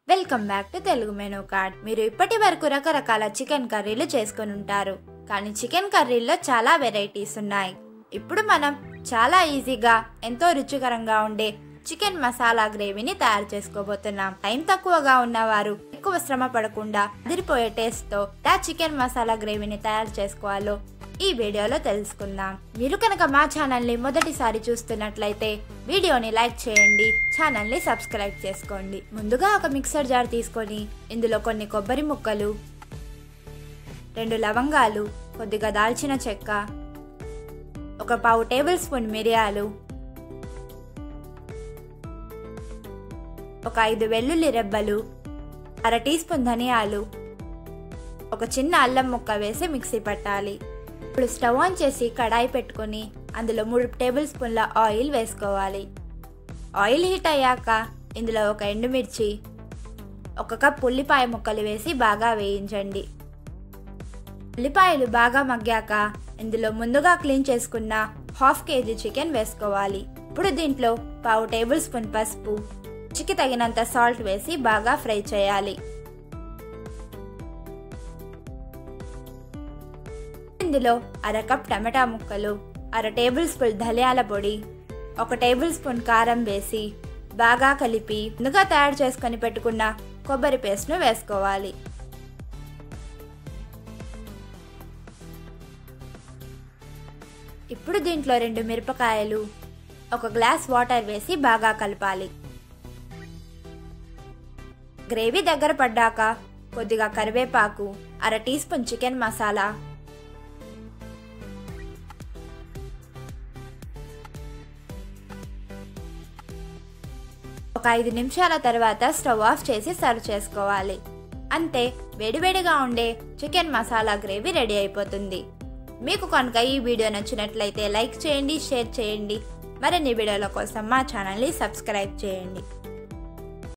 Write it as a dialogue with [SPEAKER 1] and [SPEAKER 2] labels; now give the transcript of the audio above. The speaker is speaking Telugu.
[SPEAKER 1] welcome back to Telugu menu card మీరు ఇప్పటి వరకు రకరకాల చికెన్ కర్రీలు చేసుకొని ఉంటారు కానీ చికెన్ కర్రీల్లో చాలా వెరైటీస్ ఉన్నాయి ఇప్పుడు మనం చాలా ఈజీగా ఎంతో రుచికరంగా ఉండే చికెన్ మసాలా గ్రేవీని తయారు చేసుకోబోతున్నాం టైం తక్కువగా ఉన్నవారు ఎక్కువ శ్రమ పడకుండా అదిరిపోయే టేస్ట్తో ఆ చికెన్ మసాలా గ్రేవీని తయారు చేసుకోవాలో ఈ వీడియోలో తెలుసుకుందాం మీరు కనుక మా ఛానల్ని మొదటిసారి చూస్తున్నట్లయితే వీడియోని లైక్ చేయండి ఛానల్ని సబ్స్క్రైబ్ చేసుకోండి ముందుగా ఒక మిక్సర్ జార్ తీసుకొని ఇందులో కొన్ని కొబ్బరి ముక్కలు రెండు లవంగాలు కొద్దిగా దాల్చిన చెక్క ఒక పావు టేబుల్ స్పూన్ మిరియాలు ఒక ఐదు వెల్లుల్లి రెబ్బలు అర టీ స్పూన్ ధనియాలు ఒక చిన్న అల్లం ముక్క వేసి మిక్సీ పట్టాలి ఇప్పుడు స్టవ్ ఆన్ చేసి కడాయి పెట్టుకొని అందులో మూడు టేబుల్ స్పూన్ల ఆయిల్ వేసుకోవాలి ఆయిల్ హీట్ అయ్యాక ఇందులో ఒక ఎండుమిర్చి ఒక కప్ ఉల్లిపాయ ముక్కలు వేసి బాగా వేయించండి ఉల్లిపాయలు బాగా మగ్గాక ఇందులో ముందుగా క్లీన్ చేసుకున్న హాఫ్ కేజీ చికెన్ వేసుకోవాలి ఇప్పుడు దీంట్లో పావు టేబుల్ స్పూన్ పసుపు రుచికి తగినంత సాల్ట్ వేసి బాగా ఫ్రై చేయాలి ఇందులో అర కప్ టమాటా ముక్కలు అర టేబుల్ స్పూన్ ధనియాల పొడి ఒక టేబుల్ స్పూన్ కారం వేసి బాగా కలిపి ముందుగా తయారు చేసుకొని పెట్టుకున్న కొబ్బరి పేస్ట్ను వేసుకోవాలి ఇప్పుడు దీంట్లో రెండు మిరపకాయలు ఒక గ్లాస్ వాటర్ వేసి బాగా కలపాలి గ్రేవీ దగ్గర పడ్డాక కొద్దిగా కరివేపాకు అర టీ స్పూన్ చికెన్ మసాలా ఒక ఐదు నిమిషాల తర్వాత స్టవ్ ఆఫ్ చేసి సర్వ్ చేసుకోవాలి అంతే వేడివేడిగా ఉండే చికెన్ మసాలా గ్రేవీ రెడీ అయిపోతుంది మీకు కనుక ఈ వీడియో నచ్చినట్లయితే లైక్ చేయండి షేర్ చేయండి మరిన్ని వీడియోల కోసం మా ఛానల్ని సబ్స్క్రైబ్ చేయండి